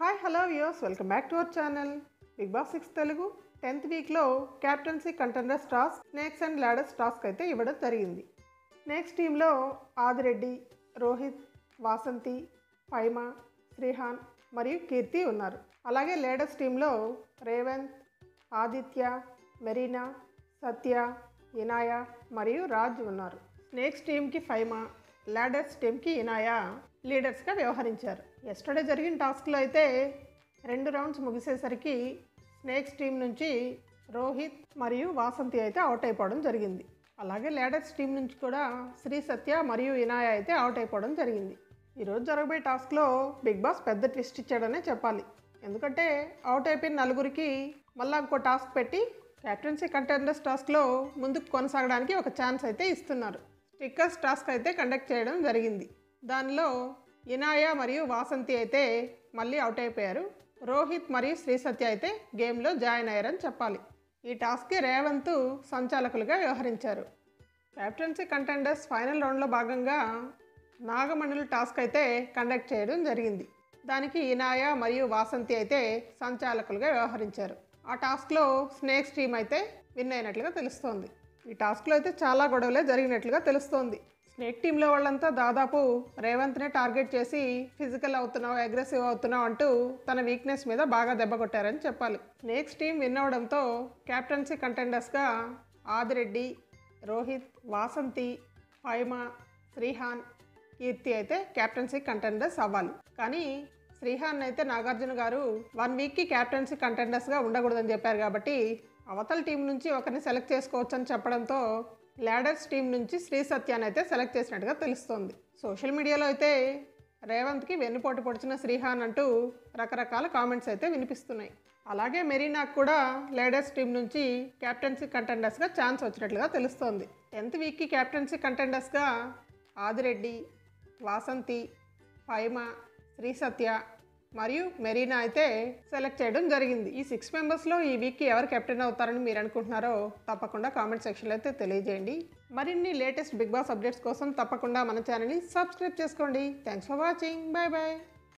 hi hello views welcome back to our channel Big Boss six Telugu tenth వీక్లో captaincy contenders task snakes and ladders task అయితే ఇవ్వడం జరిగింది next టీంలో ఆదిరెడ్డి రోహిత్ వాసంతి ఫైమా శ్రీహాన్ మరియు కీర్తి ఉన్నారు అలాగే లేడర్స్ టీంలో రేవంత్ ఆదిత్య మెరీనా సత్య ఇనాయ మరియు రాజ్ ఉన్నారు స్నేక్స్ టీంకి ఫైమా ల్యాడర్స్ టీంకి ఇనాయ లీడర్స్గా వ్యవహరించారు ఎస్టర్డే జరిగిన టాస్క్లో అయితే రెండు రౌండ్స్ ముగిసేసరికి స్నేక్స్ టీం నుంచి రోహిత్ మరియు వాసంతి అయితే అవుట్ అయిపోవడం జరిగింది అలాగే ల్యాడర్స్ టీం నుంచి కూడా శ్రీ సత్య మరియు ఇనాయ అయితే అవుట్ అయిపోవడం జరిగింది ఈరోజు జరగబోయే టాస్క్లో బిగ్ బాస్ పెద్ద ట్విస్ట్ ఇచ్చాడనే చెప్పాలి ఎందుకంటే అవుట్ అయిపోయిన నలుగురికి మళ్ళీ ఇంకో టాస్క్ పెట్టి క్యాప్టెన్సీ కంటెండర్స్ టాస్క్లో ముందుకు కొనసాగడానికి ఒక ఛాన్స్ అయితే ఇస్తున్నారు స్టిక్కర్స్ టాస్క్ అయితే కండక్ట్ చేయడం జరిగింది దానిలో ఇనాయ మరియు వాసంతి అయితే మళ్ళీ అవుట్ అయిపోయారు రోహిత్ మరియు శ్రీ సత్య అయితే గేమ్లో జాయిన్ అయ్యారని చెప్పాలి ఈ టాస్క్కి రేవంత్ సంచాలకులుగా వ్యవహరించారు క్యాప్టెన్సీ కంటెండర్స్ ఫైనల్ రౌండ్లో భాగంగా నాగమణులు టాస్క్ అయితే కండక్ట్ చేయడం జరిగింది దానికి ఇనాయ మరియు వాసంతి అయితే సంచాలకులుగా వ్యవహరించారు ఆ టాస్క్లో స్నేక్స్ టీం అయితే విన్ అయినట్లుగా తెలుస్తోంది ఈ టాస్క్లో అయితే చాలా గొడవలే జరిగినట్లుగా తెలుస్తోంది స్నేక్ టీంలో వాళ్ళంతా దాదాపు రేవంత్నే టార్గెట్ చేసి ఫిజికల్ అవుతున్నావు అగ్రెసివ్ అవుతున్నావు అంటూ తన వీక్నెస్ మీద బాగా దెబ్బ కొట్టారని చెప్పాలి స్నేక్స్ టీం విన్ అవడంతో క్యాప్టెన్సీ కంటెండర్స్గా ఆదిరెడ్డి రోహిత్ వాసంతి ఫైమా శ్రీహాన్ కీర్తి అయితే క్యాప్టెన్సీ కంటెండర్స్ అవ్వాలి కానీ శ్రీహాన్ అయితే నాగార్జున గారు వన్ వీక్కి క్యాప్టెన్సీ కంటెండర్స్గా ఉండకూడదని చెప్పారు కాబట్టి అవతల టీం నుంచి ఒకరిని సెలెక్ట్ చేసుకోవచ్చని చెప్పడంతో ల్యాడర్స్ టీం నుంచి శ్రీ సత్యాన్ని అయితే సెలెక్ట్ చేసినట్టుగా తెలుస్తోంది సోషల్ మీడియాలో అయితే రేవంత్కి వెన్నుపోటు పొడిచిన శ్రీహాన్ అంటూ రకరకాల కామెంట్స్ అయితే వినిపిస్తున్నాయి అలాగే మెరీనాకు కూడా లేడర్స్ టీం నుంచి క్యాప్టెన్సీ కంటెండర్స్గా ఛాన్స్ వచ్చినట్లుగా తెలుస్తోంది టెన్త్ వీక్కి క్యాప్టెన్సీ కంటెండర్స్గా ఆదిరెడ్డి వాసంతి ఫైమా శ్రీ సత్య మరియు మెరీనా అయితే సెలెక్ట్ చేయడం జరిగింది ఈ సిక్స్ మెంబర్స్లో ఈ వీక్కి ఎవరు కెప్టెన్ అవుతారని మీరు అనుకుంటున్నారో తప్పకుండా కామెంట్ సెక్షన్లో అయితే తెలియజేయండి మరిన్ని లేటెస్ట్ బిగ్ బాస్ అప్డేట్స్ కోసం తప్పకుండా మన ఛానల్ని సబ్స్క్రైబ్ చేసుకోండి thanks for watching bye bye